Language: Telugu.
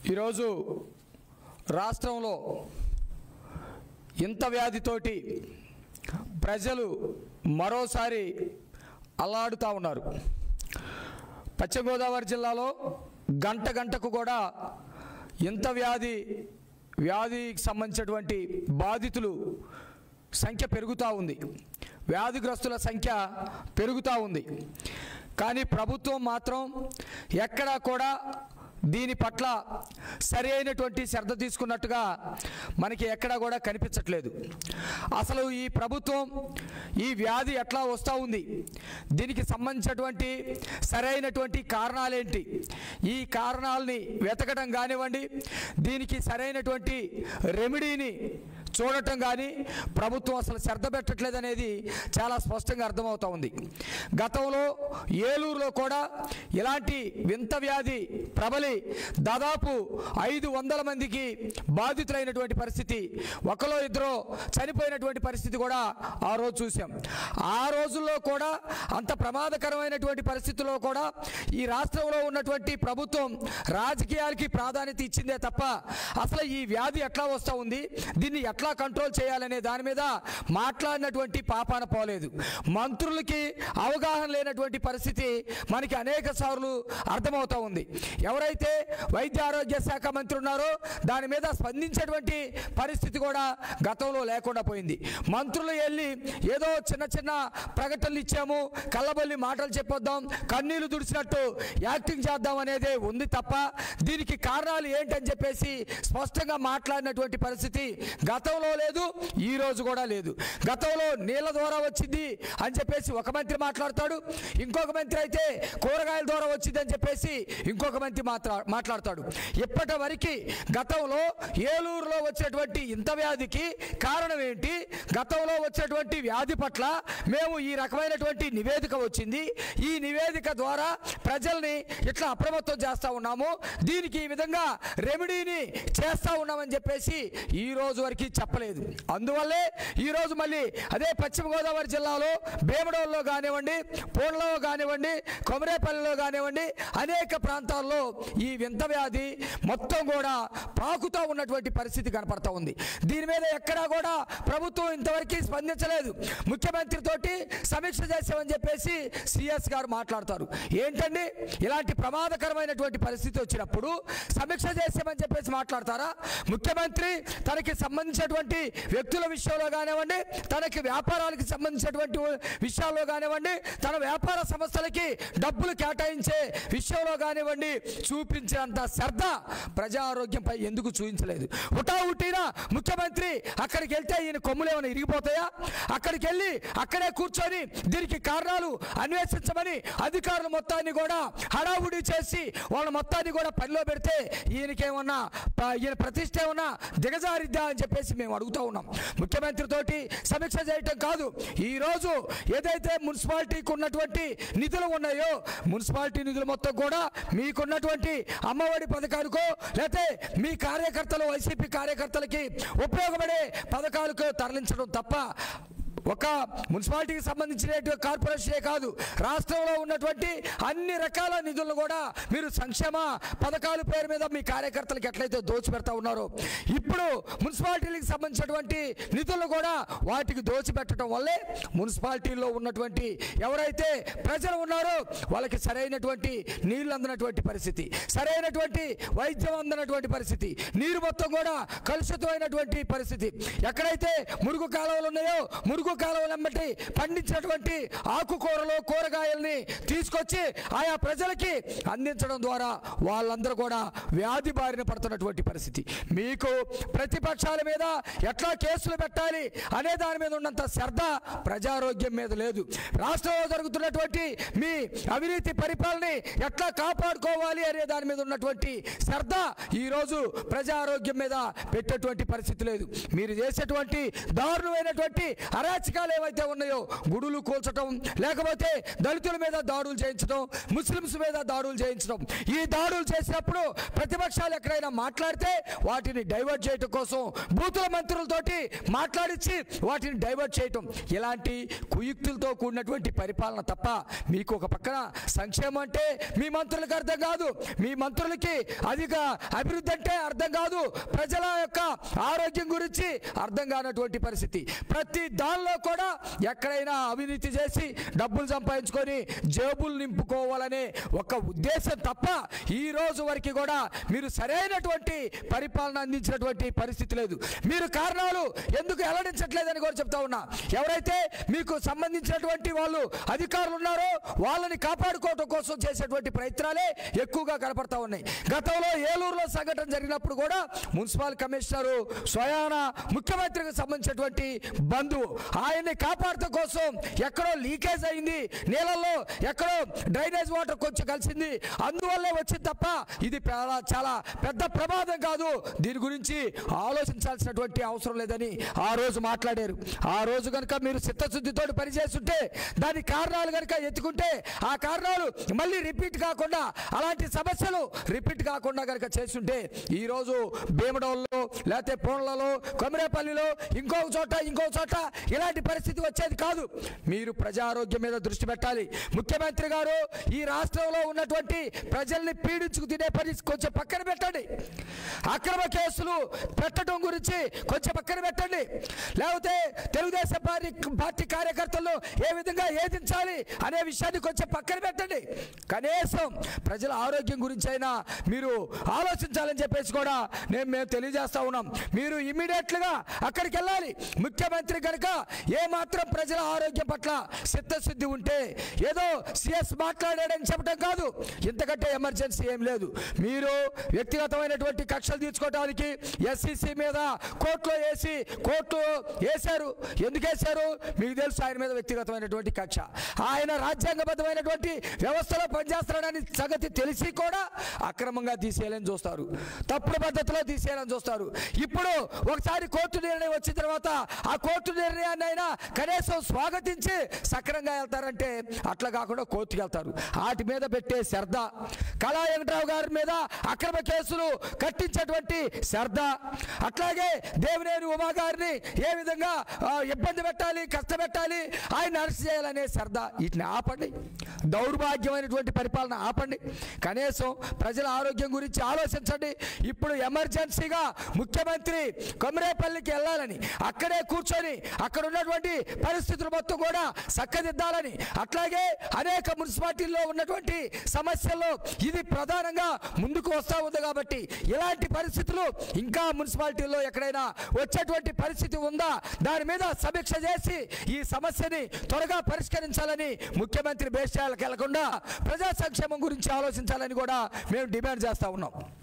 ఈరోజు రాష్ట్రంలో ఇంత వ్యాధితోటి ప్రజలు మరోసారి అల్లాడుతూ ఉన్నారు పశ్చిమ గోదావరి జిల్లాలో గంట గంటకు కూడా ఇంత వ్యాధి వ్యాధికి సంబంధించినటువంటి బాధితులు సంఖ్య పెరుగుతూ ఉంది వ్యాధిగ్రస్తుల సంఖ్య పెరుగుతూ ఉంది కానీ ప్రభుత్వం మాత్రం ఎక్కడా కూడా దీని పట్ల సరి అయినటువంటి శ్రద్ధ తీసుకున్నట్టుగా మనకి ఎక్కడా కూడా కనిపించట్లేదు అసలు ఈ ప్రభుత్వం ఈ వ్యాధి ఎట్లా వస్తూ ఉంది దీనికి సంబంధించినటువంటి సరైనటువంటి కారణాలేంటి ఈ కారణాలని వెతకడం కానివ్వండి దీనికి సరైనటువంటి రెమెడీని చూడటం కానీ ప్రభుత్వం అసలు శ్రద్ధ పెట్టట్లేదు అనేది చాలా స్పష్టంగా అర్థమవుతా ఉంది గతంలో ఏలూరులో కూడా ఇలాంటి వింత వ్యాధి ప్రబలి దాదాపు ఐదు వందల మందికి బాధితులైనటువంటి పరిస్థితి ఒకలో ఇద్దరు చనిపోయినటువంటి పరిస్థితి కూడా ఆ రోజు చూసాం ఆ రోజుల్లో కూడా అంత ప్రమాదకరమైనటువంటి పరిస్థితుల్లో కూడా ఈ రాష్ట్రంలో ఉన్నటువంటి ప్రభుత్వం రాజకీయాలకి ప్రాధాన్యత ఇచ్చిందే తప్ప అసలు ఈ వ్యాధి ఎట్లా వస్తూ ఉంది దీన్ని ఎట్లా కంట్రోల్ చేయాలనే దాని మీద మాట్లాడినటువంటి పాపాన పోలేదు మంత్రులకి అవగాహన లేనటువంటి పరిస్థితి మనకి అనేక సార్లు అర్థమవుతా ఉంది ఎవరైతే వైద్య ఆరోగ్య శాఖ మంత్రి ఉన్నారో దాని మీద స్పందించేటువంటి పరిస్థితి కూడా గతంలో లేకుండా పోయింది మంత్రులు వెళ్ళి ఏదో చిన్న చిన్న ప్రకటనలు ఇచ్చాము కళ్ళబల్లి మాటలు చెప్పొద్దాం కన్నీళ్లు తుడిచినట్టు యాక్టింగ్ చేద్దాం అనేది ఉంది తప్ప దీనికి కారణాలు ఏంటని చెప్పేసి స్పష్టంగా మాట్లాడినటువంటి పరిస్థితి గతంలో లేదు ఈ రోజు కూడా లేదు గతంలో నీళ్ళ ద్వారా వచ్చింది అని చెప్పేసి ఒక మంత్రి మాట్లాడతాడు ఇంకొక మంత్రి అయితే కూరగాయల ద్వారా వచ్చింది అని చెప్పేసి ఇంకొక మంత్రి మాట్లా మాట్లాడతాడు ఇప్పటి వరకు గతంలో ఏలూరులో వచ్చేటువంటి ఇంత వ్యాధికి కారణం ఏంటి గతంలో వచ్చేటువంటి వ్యాధి పట్ల మేము ఈ రకమైనటువంటి నివేదిక వచ్చింది ఈ నివేదిక ద్వారా ప్రజల్ని ఇట్లా అప్రమత్తం చేస్తా ఉన్నాము దీనికి ఈ విధంగా రెమెడీని చేస్తా ఉన్నామని చెప్పేసి ఈ రోజు వరకు చెప్పలేదు అందువల్లే ఈ రోజు మళ్ళీ అదే పశ్చిమ గోదావరి జిల్లాలో భీమడోల్లో కానివ్వండి పూర్లో కానివ్వండి కొమరేపల్లిలో కానివ్వండి అనేక ప్రాంతాల్లో ఈ వింత వ్యాధి మొత్తం కూడా పాకుతూ ఉన్నటువంటి పరిస్థితి కనపడతా ఉంది దీని మీద ఎక్కడా కూడా ప్రభుత్వం ఇంతవరకు స్పందించలేదు ముఖ్యమంత్రి తోటి సమీక్ష చేసామని చెప్పేసి సిఎస్ గారు మాట్లాడతారు ఏంటండి ఇలాంటి ప్రమాదకరమైనటువంటి పరిస్థితి వచ్చినప్పుడు సమీక్ష చేసామని చెప్పేసి మాట్లాడతారా ముఖ్యమంత్రి తనకి సంబంధించినటువంటి వ్యక్తుల విషయంలో కానివ్వండి తనకి వ్యాపారాలకు సంబంధించినటువంటి విషయాల్లో కానివ్వండి తన వ్యాపార సంస్థలకి డబ్బులు కేటాయించే విషయంలో కానివ్వండి చూపించినంత శ్రద్ధ ప్రజా ఆరోగ్యంపై ఎందుకు చూపించలేదు హుటాహుటిన ముఖ్యమంత్రి అక్కడికి వెళ్తే ఈయన కొమ్ములు ఏమైనా ఇరిగిపోతాయా అక్కడికి వెళ్ళి అక్కడే కూర్చొని దీనికి కారణాలు అన్వేషించమని అధికారులు మొత్తాన్ని కూడా హడావుడి చేసి వాళ్ళ మొత్తాన్ని కూడా పనిలో పెడితే ఈయనకేమన్నా ప- ఈయన ప్రతిష్ట ఏమన్నా దిగజారిద్దా అని చెప్పేసి మేము అడుగుతూ ఉన్నాం ముఖ్యమంత్రి తోటి సమీక్ష చేయటం కాదు ఈ రోజు ఏదైతే మున్సిపాలిటీకి ఉన్నటువంటి నిధులు ఉన్నాయో మున్సిపాలిటీ నిధులు మొత్తం కూడా మీకున్నటువంటి అమ్మఒడి పథకానికో లేకపోతే మీ కార్యకర్తలు వైసీపీ కార్యకర్తలకి ఉపయోగపడే పథకాలకు తరలించడం తప్ప ఒక మున్సిపాలిటీకి సంబంధించిన కార్పొరేషనే కాదు రాష్ట్రంలో ఉన్నటువంటి అన్ని రకాల నిధులను కూడా మీరు సంక్షేమ పథకాల పేరు మీద మీ కార్యకర్తలకు ఎట్లయితే దోచిపెడతా ఉన్నారో ఇప్పుడు మున్సిపాలిటీలకు సంబంధించినటువంటి నిధులను కూడా వాటికి దోచిపెట్టడం వల్లే మున్సిపాలిటీల్లో ఉన్నటువంటి ఎవరైతే ప్రజలు ఉన్నారో వాళ్ళకి సరైనటువంటి నీళ్లు అందనటువంటి పరిస్థితి సరైనటువంటి వైద్యం అందనటువంటి పరిస్థితి నీరు మొత్తం కూడా కలుషితమైనటువంటి పరిస్థితి ఎక్కడైతే మురుగు కాలువలు ఉన్నాయో మురుగు కాలువలు వెంబటి పండించినటువంటి ఆకుకూరలు కూరగాయల్ని తీసుకొచ్చి ఆయా ప్రజలకి అందించడం ద్వారా వాళ్ళందరూ కూడా వ్యాధి బారిన పడుతున్నటువంటి పరిస్థితి మీకు ప్రతిపక్షాల మీద ఎట్లా కేసులు పెట్టాలి అనే దాని మీద ఉన్నంత శ్రద్ధ ప్రజారోగ్యం మీద లేదు రాష్ట్రంలో జరుగుతున్నటువంటి మీ అవినీతి పరిపాలన ఎట్లా కాపాడుకోవాలి అనే దాని మీద ఉన్నటువంటి శ్రద్ధ ఈరోజు ప్రజారోగ్యం మీద పెట్టేటువంటి పరిస్థితి లేదు మీరు చేసేటువంటి దారుణమైనటువంటి అరాచక అరాచకాలు ఏవైతే ఉన్నాయో గుడులు కూల్చడం లేకపోతే దళితుల మీద దాడులు చేయించడం ముస్లిమ్స్ మీద దాడులు చేయించడం ఈ దాడులు చేసినప్పుడు ప్రతిపక్షాలు ఎక్కడైనా మాట్లాడితే వాటిని డైవర్ట్ చేయటం కోసం బూతుల మంత్రులతోటి మాట్లాడించి వాటిని డైవర్ట్ చేయటం ఇలాంటి కుయుక్తులతో కూడినటువంటి పరిపాలన తప్ప మీకు ఒక పక్కన సంక్షేమం అంటే మీ మంత్రులకు అర్థం కాదు మీ మంత్రులకి అధిక అభివృద్ధి అంటే అర్థం కాదు ప్రజల యొక్క ఆరోగ్యం గురించి అర్థం కానటువంటి పరిస్థితి ప్రతి దానిలో కూడా ఎక్కడైనా అవినీతి చేసి డబ్బులు సంపాదించుకొని జేబులు నింపుకోవాలనే ఒక ఉద్దేశం తప్ప ఈ రోజు వరకు కూడా మీరు సరైనటువంటి పరిపాలన అందించినటువంటి పరిస్థితి లేదు మీరు కారణాలు ఎందుకు వెల్లడించట్లేదని కూడా చెప్తా ఉన్నా ఎవరైతే మీకు సంబంధించినటువంటి వాళ్ళు అధికారులు ఉన్నారో వాళ్ళని కాపాడుకోవడం కోసం చేసేటువంటి ప్రయత్నాలే ఎక్కువగా కనపడతా ఉన్నాయి గతంలో ఏలూరులో సంఘటన జరిగినప్పుడు కూడా మున్సిపల్ కమిషనరు స్వయాన ముఖ్యమంత్రికి సంబంధించినటువంటి బంధువు ఆయన్ని కాపాడటం కోసం ఎక్కడో లీకేజ్ అయింది నీళ్ళల్లో ఎక్కడో డ్రైనేజ్ వాటర్ కొంచెం కలిసింది అందువల్లే వచ్చింది తప్ప ఇది చాలా చాలా పెద్ద ప్రమాదం కాదు దీని గురించి ఆలోచించాల్సినటువంటి అవసరం లేదని ఆ రోజు మాట్లాడారు ఆ రోజు కనుక మీరు చిత్తశుద్ధితో పనిచేస్తుంటే దాని కారణాలు కనుక ఎత్తుకుంటే ఆ కారణాలు మళ్ళీ రిపీట్ కాకుండా అలాంటి సమస్యలు రిపీట్ కాకుండా కనుక చేస్తుంటే ఈరోజు భీమడోల్లో లేకపోతే పోన్లలో కొమరేపల్లిలో ఇంకో చోట ఇంకో చోట ఇలాంటి పరిస్థితి వచ్చేది కాదు మీరు ప్రజారోగ్యం మీద దృష్టి పెట్టాలి ముఖ్యమంత్రి గారు ఈ రాష్ట్రంలో ఉన్నటువంటి ప్రజల్ని పీడించుకు తినే పని కొంచెం పక్కన పెట్టండి అక్రమ కేసులు పెట్టడం గురించి కొంచెం పక్కన పెట్టండి లేకపోతే తెలుగుదేశం పార్టీ పార్టీ కార్యకర్తలను ఏ విధంగా ఏదించాలి అనే విషయాన్ని కొంచెం పక్కన పెట్టండి కనీసం ప్రజల ఆరోగ్యం గురించి అయినా మీరు ఆలోచించాలని చెప్పేసి కూడా నేను మేము తెలియజేస్తా ఉన్నాం మీరు ఇమ్మీడియట్లుగా అక్కడికి వెళ్ళాలి ముఖ్యమంత్రి కనుక ఏ మాత్రం ప్రజల ఆరోగ్యం పట్ల చిత్తశుద్ధి ఉంటే ఏదో సిఎస్ మాట్లాడాడని చెప్పడం కాదు ఇంతకంటే ఎమర్జెన్సీ ఏం లేదు మీరు వ్యక్తిగతమైనటువంటి కక్షలు తీర్చుకోవడానికి ఎస్సీసీ మీద కోర్టులో వేసి కోర్టు వేశారు ఎందుకు వేశారు మీకు తెలుసు ఆయన మీద వ్యక్తిగతమైనటువంటి కక్ష ఆయన రాజ్యాంగబద్ధమైనటువంటి వ్యవస్థలో పనిచేస్తున్నాడని సంగతి తెలిసి కూడా అక్రమంగా తీసేయాలని చూస్తారు తప్పుడు పద్ధతిలో తీసేయాలని చూస్తారు ఇప్పుడు ఒకసారి కోర్టు నిర్ణయం వచ్చిన తర్వాత ఆ కోర్టు నిర్ణయాన్ని అయినా కనీసం స్వాగతించి సక్రంగా వెళ్తారంటే అట్లా కాకుండా కోర్టుకి వెళ్తారు వాటి మీద పెట్టే శ్రద్ధ కళా వెంకటరావు గారి మీద అక్రమ కేసులు కట్టించేటువంటి శ్రద్ధ అట్లాగే దేవినేని ఉమా గారిని ఏ విధంగా ఆ, ఇబ్బంది పెట్టాలి కష్టపెట్టాలి ఆయన అరెస్ట్ చేయాలనే శ్రద్ధ వీటిని ఆపండి దౌర్భాగ్యమైనటువంటి పరిపాలన ఆపండి కనీసం ప్రజల ఆరోగ్యం గురించి ఆలోచించండి ఇప్పుడు ఎమర్జెన్సీగా ముఖ్యమంత్రి కొమరేపల్లికి వెళ్ళాలని అక్కడే కూర్చొని అక్కడ ఉన్నటువంటి పరిస్థితులు మొత్తం కూడా చక్కదిద్దాలని అట్లాగే అనేక మున్సిపాలిటీల్లో ఉన్నటువంటి సమస్యల్లో ఇది ప్రధానంగా ముందుకు వస్తూ ఉంది కాబట్టి ఇలాంటి పరిస్థితులు ఇంకా మున్సిపాలిటీల్లో ఎక్కడైనా వచ్చేటువంటి పరిస్థితి ఉందా దాని మీద సమీక్ష చేసి ఈ సమస్యని త్వరగా పరిష్కరించాలని ముఖ్యమంత్రి బేస్యాలకు వెళ్లకుండా ప్రజా సంక్షేమం గురించి ఆలోచించాలని కూడా మేము డిమాండ్ చేస్తా ఉన్నాం